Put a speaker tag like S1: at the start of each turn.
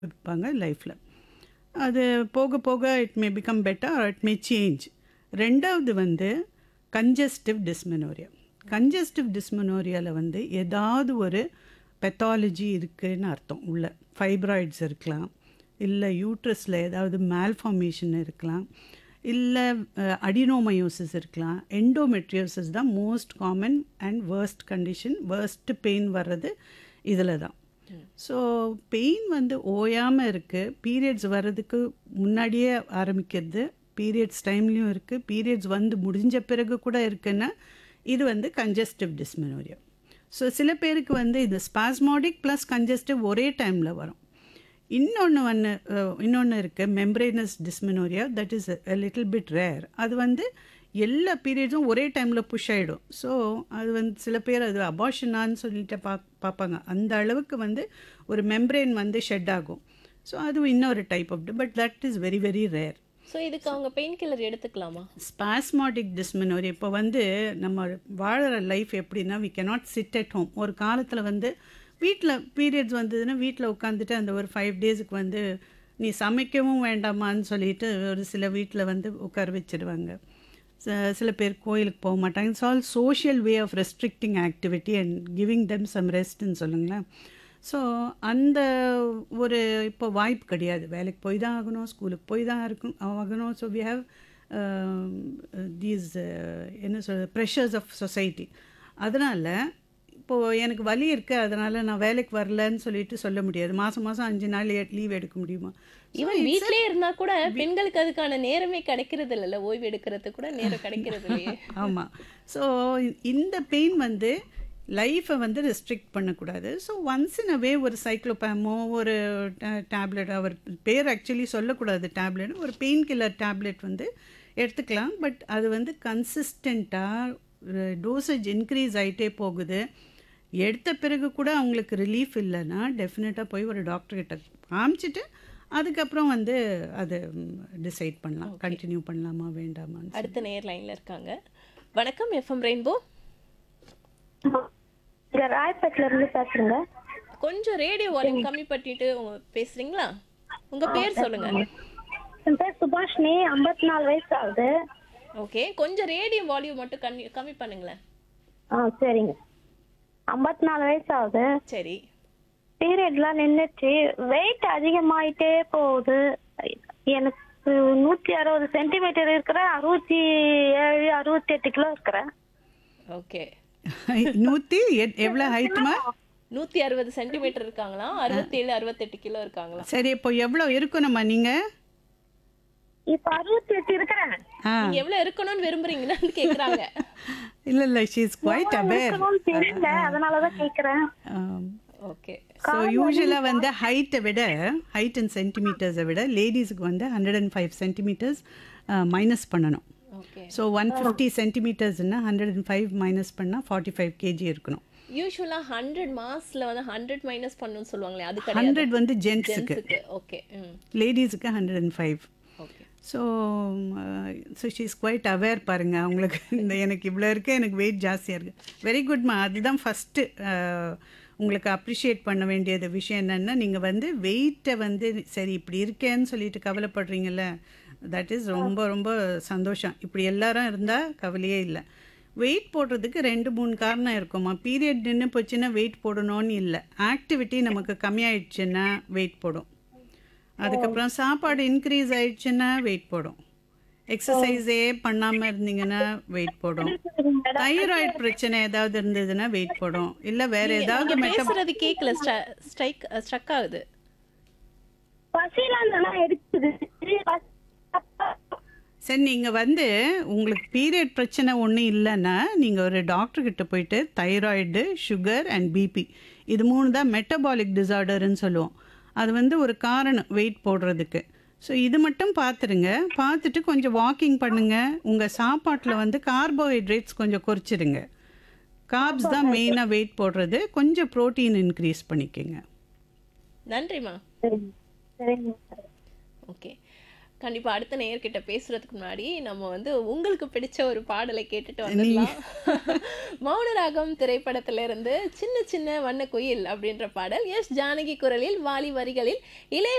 S1: இருப்பாங்க லைஃப்பில் அது போக போக it may become better or it may change ரெண்டாவது வந்து கன்ஜஸ்டிவ் டிஸ்மெனோரியா கன்ஜஸ்டிவ் டிஸ்மெனோரியாவில் வந்து ஏதாவது ஒரு பெத்தாலஜி இருக்குன்னு அர்த்தம் உள்ள ஃபைப்ராய்ட்ஸ் இருக்கலாம் இல்லை யூட்ரஸில் ஏதாவது மேல்ஃபார்மேஷன் இருக்கலாம் இல்லை அடினோமயோசிஸ் இருக்கலாம் எண்டோமெட்ரியோசிஸ் தான் most common and worst condition worst pain வர்றது இதில் தான் ஸோ பெயின் வந்து ஓயாமல் இருக்குது பீரியட்ஸ் வர்றதுக்கு முன்னாடியே ஆரம்பிக்கிறது பீரியட்ஸ் டைம்லேயும் இருக்குது பீரியட்ஸ் வந்து முடிஞ்ச பிறகு கூட இருக்குன்னா இது வந்து கன்ஜஸ்டிவ் டிஸ்மெனோரியா ஸோ சில பேருக்கு வந்து இது ஸ்பாஸ்மாடிக் ப்ளஸ் கன்ஜஸ்டிவ் ஒரே டைமில் வரும் இன்னொன்று ஒன்று இன்னொன்று இருக்குது membranous dysmenorrhoea that is a little bit rare அது வந்து எல்லா பீரியட்ஸும் ஒரே டைமில் புஷ் ஆகிடும் ஸோ அது வந்து சில பேர் அது அபாஷனான்னு சொல்லிட்டு பா பார்ப்பாங்க அந்த அளவுக்கு வந்து ஒரு மெம்பரேன் வந்து ஷெட் ஆகும் ஸோ அது இன்னொரு type of but that is very very rare
S2: so இதுக்கு அவங்க பெயின் கில்லர் எடுத்துக்கலாமா
S1: ஸ்பாஸ்மாட்டிக் டிஸ்மெனோரி இப்போ வந்து நம்ம வாழற லைஃப் எப்படின்னா we cannot sit at home ஒரு காலத்தில் வந்து வீட்டில் பீரியட்ஸ் வந்ததுன்னா வீட்டில் உட்காந்துட்டு அந்த ஒரு ஃபைவ் டேஸுக்கு வந்து நீ சமைக்கவும் வேண்டாமான்னு சொல்லிட்டு ஒரு சில வீட்டில் வந்து உட்கார வச்சிடுவாங்க ச- சில பேர் கோயிலுக்கு போக மாட்டாங்க it's all social way of restricting activity and giving them some ரெஸ்ட்னு சொல்லுங்களேன் ஸோ அந்த ஒரு இப்போ வாய்ப்பு கிடையாது வேலைக்கு போய் தான் ஆகணும் ஸ்கூலுக்கு போய் தான் இருக்கும் ஆகணும் ஸோ வி ஹாவ் தீஸ் என்ன சொல்கிறது ப்ரெஷர்ஸ் ஆஃப் சொசைட்டி அதனால் இப்போது எனக்கு வலி இருக்குது அதனால் நான் வேலைக்கு வரலன்னு சொல்லிட்டு சொல்ல முடியாது மாதம் மாதம் அஞ்சு நாள் லீவ் எடுக்க முடியுமா
S2: ஈவன் வீட்லயே இருந்தா கூட பெண்களுக்கு அதுக்கான நேரமே கிடைக்கிறது இல்லைல்ல ஓய்வு எடுக்கிறதுக்கு கூட நேரம் கிடைக்கிறது இல்லையே
S1: ஆமாம் ஸோ இந்த பெயின் வந்து லைஃப்பை வந்து ரெஸ்ட்ரிக்ட் பண்ணக்கூடாது ஸோ ஒன்ஸ் இன் அவே ஒரு சைக்ளோபேமோ ஒரு டேப்லெட் அவர் பேர் ஆக்சுவலி சொல்லக்கூடாது டேப்லெட் ஒரு பெயின் கில்லர் டேப்லெட் வந்து எடுத்துக்கலாம் பட் அது வந்து கன்சிஸ்டண்ட்டாக டோசேஜ் இன்க்ரீஸ் ஆகிட்டே போகுது எடுத்த பிறகு கூட அவங்களுக்கு ரிலீஃப் இல்லைன்னா டெஃபினட்டாக போய் ஒரு டாக்டர்கிட்ட காமிச்சிட்டு அதுக்கப்புறம் வந்து அதை டிசைட் பண்ணலாம் கண்டினியூ பண்ணலாமா வேண்டாமான்னு
S2: அடுத்த நேர் லைன்ல இருக்காங்க வணக்கம் எஃப்எம் ரெயின்போ
S3: இங்க ராயப்பேட்டில இருந்து பேசுறேங்க
S2: கொஞ்சம் ரேடியோ வால்யூம் கம்மி பண்ணிட்டு உங்க பேசுறீங்களா உங்க பேர் சொல்லுங்க
S3: என் பேர் சுபாஷினி ஐம்பத்தி நாலு வயசு ஆகுது
S2: ஓகே கொஞ்சம் ரேடியோ வால்யூம் மட்டும் கம்மி கம்மி பண்ணுங்களேன்
S3: ஆ சரிங்க ஐம்பத்தி நாலு வயசு ஆகுது
S2: சரி
S3: பீரியட்லாம் நின்றுச்சு வெயிட் அதிகமாயிட்டே போகுது எனக்கு நூத்தி அறுபது சென்டிமீட்டர் இருக்கிறேன் அறுபத்தி ஏழு அறுபத்தி எட்டு கிலோ இருக்கிறேன்
S2: ஓகே
S1: நூற்றி எவ்வளோ ஹைட்டுமா
S2: நூத்தி அறுபது சென்டிமீட்டர் இருக்காங்களா அறுபத்தி ஏழு அறுபத்தெட்டு கிலோ இருக்காங்களா
S1: சரி இப்போ எவ்வளோ இருக்கணுமா நீங்கள்
S3: இப்ப அறுபத்தி எட்டு இருக்கிறேன்
S1: ஆ
S2: நீங்க எவ்வளவு இருக்கணும்னு விரும்புறீங்கன்னு கேக்குறாங்க
S1: இல்லை இல்லை ஷீ இஸ் குவைட் அவேர்
S3: இருக்கணும்னு தெரியல அதனாலதான் கேக்குறேன்
S2: ஓகே
S1: ஸோ யூஸ்வலாக வந்து ஹைட்டை விட ஹைட் அண்ட் சென்டிமீட்டர்ஸை விட லேடிஸுக்கு வந்து hundred and five centimeters minus பண்ணணும்
S2: ஓகே
S1: ஸோ ஒன் ஃபிஃப்டி சென்டிமீட்டர்ஸ்னா ஹண்ட்ரட் அண்ட் ஃபைவ் மைனஸ் பண்ணால் ஃபார்ட்டி ஃபைவ் கேஜி இருக்கணும்
S2: யூஸ்வலா ஹண்ட்ரட் மாஸ்ல வந்து ஹண்ட்ரட் மைனஸ் பண்ணணும்னு சொல்லுவாங்களே அது கிடையாது
S1: ஹண்ட்ரட் வந்து ஜென்ஸுக்கு
S2: ஜென்ஸுக்கு ஓகே ம்
S1: லேடிஸுக்கு hundred and five
S2: okay
S1: so so she is quite aware பாருங்கள் அவங்களுக்கு இந்த எனக்கு இவ்வளோ இருக்குது எனக்கு வெயிட் ஜாஸ்தியாக இருக்குது வெரி குட்மா அதுதான் ஃபஸ்ட்டு உங்களுக்கு அப்ரிஷியேட் பண்ண வேண்டியது விஷயம் என்னென்னா நீங்கள் வந்து வெயிட்டை வந்து சரி இப்படி இருக்கேன்னு சொல்லிட்டு கவலைப்படுறீங்கல்ல தட் இஸ் ரொம்ப ரொம்ப சந்தோஷம் இப்படி எல்லாரும் இருந்தால் கவலையே இல்லை வெயிட் போடுறதுக்கு ரெண்டு மூணு காரணம் இருக்குமா பீரியட் நின்று போச்சுன்னா வெயிட் போடணும்னு இல்லை ஆக்டிவிட்டி நமக்கு கம்மியாயிடுச்சுன்னா வெயிட் போடும் அதுக்கப்புறம் சாப்பாடு இன்க்ரீஸ் ஆயிடுச்சுன்னா வெயிட் போடும் எக்ஸசைஸே பண்ணாமல் இருந்தீங்கன்னா வெயிட் போடும் தைராய்டு பிரச்சனை ஏதாவது இருந்ததுன்னா வெயிட் போடும் இல்லை வேற ஏதாவது
S2: நீங்க
S1: மெட்ட
S2: பேசுறது கேக்கல ஸ்ட்ரைக் ஸ்ட்ரக் ஆகுது
S3: பசிலாம் நல்லா எடுக்குது
S1: சரி நீங்கள் வந்து உங்களுக்கு பீரியட் பிரச்சனை ஒன்றும் இல்லைன்னா நீங்கள் ஒரு டாக்டர்கிட்ட போயிட்டு தைராய்டு சுகர் அண்ட் பிபி இது மூணு தான் மெட்டபாலிக் டிசார்டர்னு சொல்லுவோம் அது வந்து ஒரு காரணம் வெயிட் போடுறதுக்கு ஸோ இது மட்டும் பார்த்துருங்க பார்த்துட்டு கொஞ்சம் வாக்கிங் பண்ணுங்கள் உங்கள் சாப்பாட்டில் வந்து கார்போஹைட்ரேட்ஸ் கொஞ்சம் குறைச்சிடுங்க கார்ப்ஸ் தான் மெயினாக வெயிட் போடுறது கொஞ்சம் ப்ரோட்டீன் இன்க்ரீஸ் பண்ணிக்கோங்க
S2: நன்றிம்மா
S3: சரிங்க சரிங்க
S2: ஓகே கண்டிப்பா அடுத்த நேயர்கிட்ட பேசுறதுக்கு முன்னாடி நம்ம வந்து உங்களுக்கு பிடிச்ச ஒரு பாடலை கேட்டுட்டு வந்துடலாம் மௌனராகம் திரைப்படத்துல இருந்து சின்ன சின்ன வண்ண குயில் அப்படின்ற பாடல் எஸ் ஜானகி குரலில் வாலி வரிகளில் இளைய